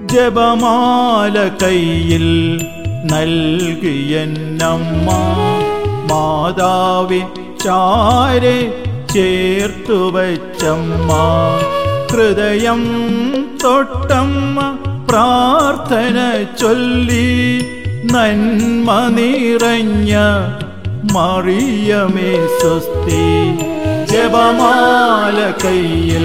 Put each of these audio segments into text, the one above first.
ജപമാല കയ്യിൽ നൽകിയെന്നമ്മ മാതാവിൻ ചാരെ ചേർത്തു വച്ചമ്മ ഹൃദയം തൊട്ടമ്മ പ്രാർത്ഥന ചൊല്ലി നന്മ നിറഞ്ഞ മറിയമേ സ്വസ്തി ജപമാല കയ്യിൽ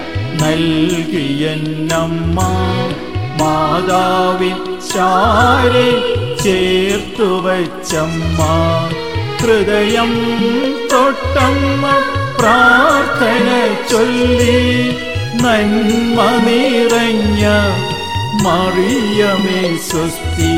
നൽകിയെന്നമ്മ മാതാവിൻ ചാരെ ചേർത്തു വച്ചമ്മ ഹൃദയം തൊട്ടമ്മ പ്രാർത്ഥന ചൊല്ലി നന്മ നിറഞ്ഞ മറിയമേ സ്വസ്തി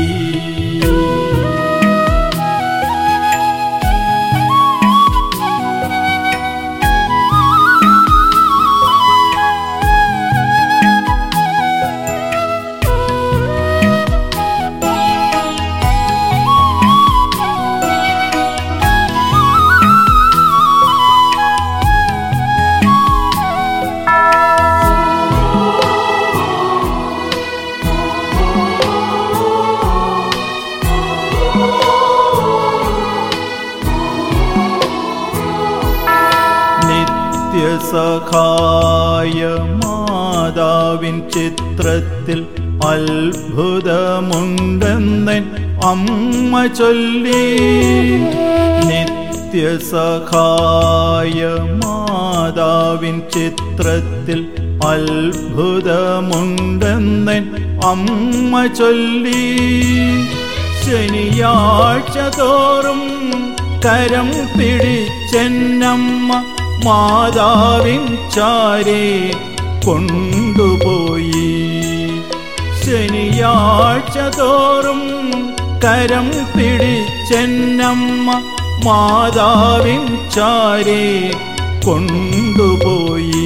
നിത്യസഖായ മാതാവിൻ ചിത്രത്തിൽ അത്ഭുതമുണ്ടെന്നൻ അമ്മ ചൊല്ലി നിത്യസഖായ മാതാവിൻ ചിത്രത്തിൽ അത്ഭുതമുണ്ടെന്നൻ അമ്മ ചൊല്ലി ശനിയാഴ്ച തോറും കരം പിടിച്ചെന്നമ്മ മാതാവിൻ ചാരെ കൊണ്ടുപോയി ശനിയാഴ്ച തോറും കരം പിടിച്ചെന്നമ്മ മാതാവിൻ ചാരെ കൊണ്ടുപോയി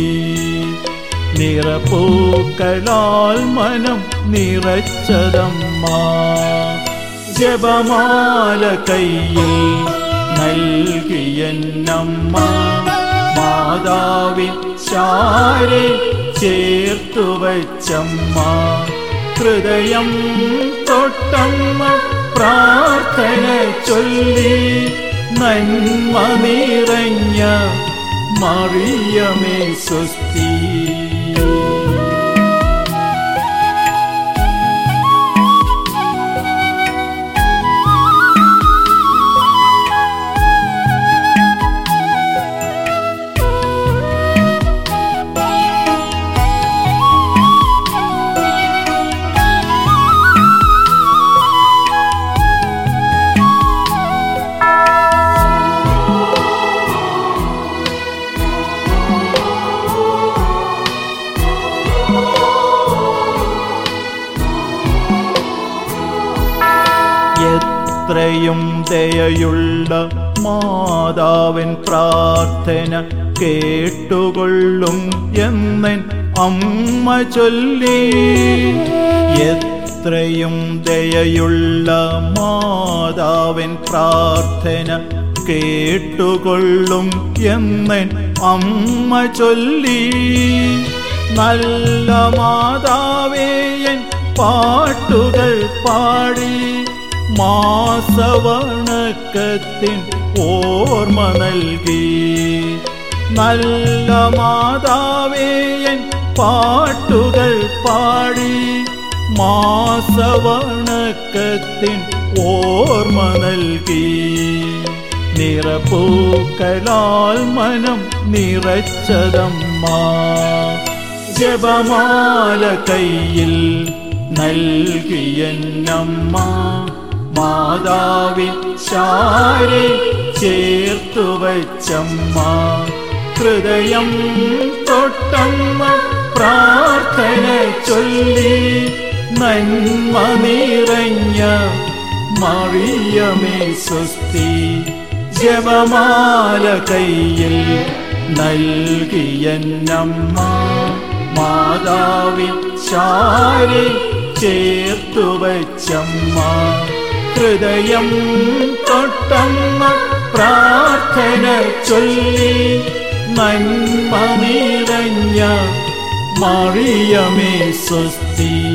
നിറപ്പൂക്കളാൽ മനം നിറച്ചതമ്മ ജപമാല കയ്യിൽ നൽകിയെന്നമ്മ മാതാവിൻ ചാരെ ചേർത്തു വച്ചമ്മ ഹൃദയം തൊട്ടമ്മ പ്രാർത്ഥന ചൊല്ലി നന്മ നിറഞ്ഞ മറിയമേ സ്വസ്തി എത്രയും ദയയുള്ള മാതാവൻ പ്രാർത്ഥന കേട്ടുകൊള്ളും എന്നൻ അമ്മ ചൊല്ലി എത്രയും ദയയുള്ള മാതാവൻ പ്രാർത്ഥന കേട്ടുകൊള്ളും എന്നൻ അമ്മ ചൊല്ലി നല്ല മാതാവേയൻ പാട്ടുകൾ പാടി മാസവണക്കത്തിൻ ഓർമ്മ നൽകി നല്ല മാതാവേയൻ പാട്ടുകൾ പാടി മാസവണക്കത്തിൻ ഓർമ്മ നൽകി നിറപ്പൂക്കളാൽ മനം നിറച്ചതമ്മ ജപമാല കയ്യിൽ നൽകിയെന്നമ്മ മാതാവിൻ ചാരെ ചേർത്തു വച്ചമ്മ ഹൃദയം തൊട്ടമ്മ പ്രാർത്ഥന ചൊല്ലി നന്മ നിറഞ്ഞ മറിയമേ സ്വസ്തി ജപമാല കയ്യിൽ നൽകിയെന്നമ്മ മാതാവിൻ ചാരെ ചേർത്തു വച്ചമ്മ ഹൃദയം തൊട്ടമ്മ പ്രാർത്ഥന ചൊല്ലി നന്മ നിറഞ്ഞ മറിയമേ സ്വസ്തി